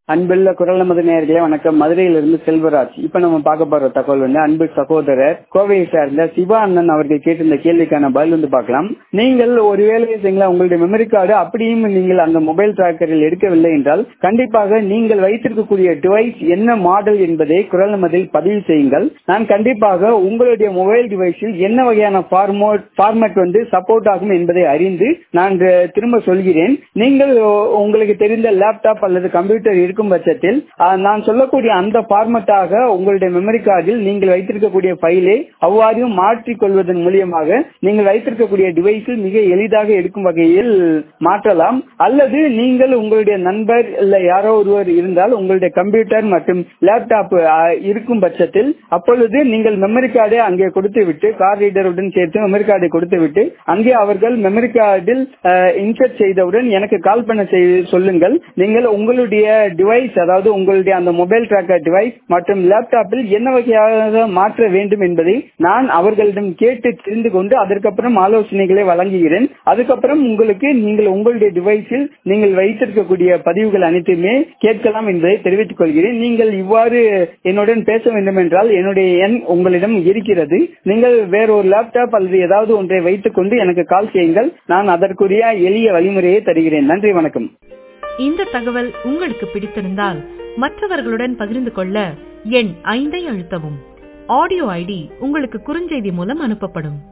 அன்புள்ள குரல் நமது நேயர்களே வணக்கம் மதுரையிலிருந்து செல்வராஜ் இப்ப நம்ம பார்க்க போற தகவல் வந்து அன்பு சகோதரர் கோவையை சார்ந்த சிவா அண்ணன் அவர்கள் கேட்டிருந்த கேள்விக்கான பதில் வந்து பார்க்கலாம் நீங்கள் ஒருவேளை சரிங்களா உங்களுடைய மெமரி கார்டு அப்படியும் நீங்கள் அந்த மொபைல் டிராக்கரில் எடுக்கவில்லை என்றால் கண்டிப்பாக நீங்கள் வைத்திருக்கக்கூடிய டிவைஸ் என்ன மாடல் என்பதை குரல் நமதில் பதிவு செய்யுங்கள் நான் கண்டிப்பாக உங்களுடைய மொபைல் டிவைஸில் என்ன வகையான ஃபார்மோட் ஃபார்மேட் வந்து சப்போர்ட் ஆகும் என்பதை அறிந்து நான் திரும்ப சொல்கிறேன் நீங்கள் உங்களுக்கு தெரிந்த லேப்டாப் அல்லது கம்ப்யூட்டர் இருக்கும் பட்சத்தில் நான் சொல்லக்கூடிய அந்த ஃபார்மட்டாக உங்களுடைய மெமரி கார்டில் நீங்கள் வைத்திருக்கக்கூடிய ஃபைலை அவ்வாறு மாற்றிக் கொள்வதன் மூலியமாக நீங்கள் வைத்திருக்கக்கூடிய டிவைஸில் மிக எளிதாக எடுக்கும் வகையில் மாற்றலாம் அல்லது நீங்கள் உங்களுடைய நண்பர் இல்ல யாரோ ஒருவர் இருந்தால் உங்களுடைய கம்ப்யூட்டர் மற்றும் லேப்டாப் இருக்கும் பட்சத்தில் அப்பொழுது நீங்கள் மெமரி கார்டை அங்கே கொடுத்து விட்டு கார் ரீடருடன் சேர்த்து மெமரி கார்டை கொடுத்து விட்டு அங்கே அவர்கள் மெமரி கார்டில் இன்சர்ட் செய்தவுடன் எனக்கு கால் பண்ண சொல்லுங்கள் நீங்கள் உங்களுடைய டிவைஸ் அதாவது உங்களுடைய அந்த மொபைல் டிராக்கர் டிவைஸ் மற்றும் லேப்டாப்பில் என்ன வகையாக மாற்ற வேண்டும் என்பதை நான் அவர்களிடம் கேட்டு தெரிந்து கொண்டு அதற்கப்புறம் ஆலோசனைகளை வழங்குகிறேன் அதுக்கப்புறம் உங்களுக்கு நீங்கள் உங்களுடைய டிவைஸில் நீங்கள் வைத்திருக்கக்கூடிய பதிவுகள் அனைத்துமே கேட்கலாம் என்பதை தெரிவித்துக் கொள்கிறேன் நீங்கள் இவ்வாறு என்னுடன் பேச வேண்டும் என்றால் என்னுடைய எண் உங்களிடம் இருக்கிறது நீங்கள் வேற ஒரு லேப்டாப் அல்லது ஏதாவது ஒன்றை வைத்துக் கொண்டு எனக்கு கால் செய்யுங்கள் நான் அதற்குரிய எளிய வழிமுறையை தருகிறேன் நன்றி வணக்கம் இந்த தகவல் உங்களுக்கு பிடித்திருந்தால் மற்றவர்களுடன் பகிர்ந்து கொள்ள எண் ஐந்தை அழுத்தவும் ஆடியோ ஐடி உங்களுக்கு குறுஞ்செய்தி மூலம் அனுப்பப்படும்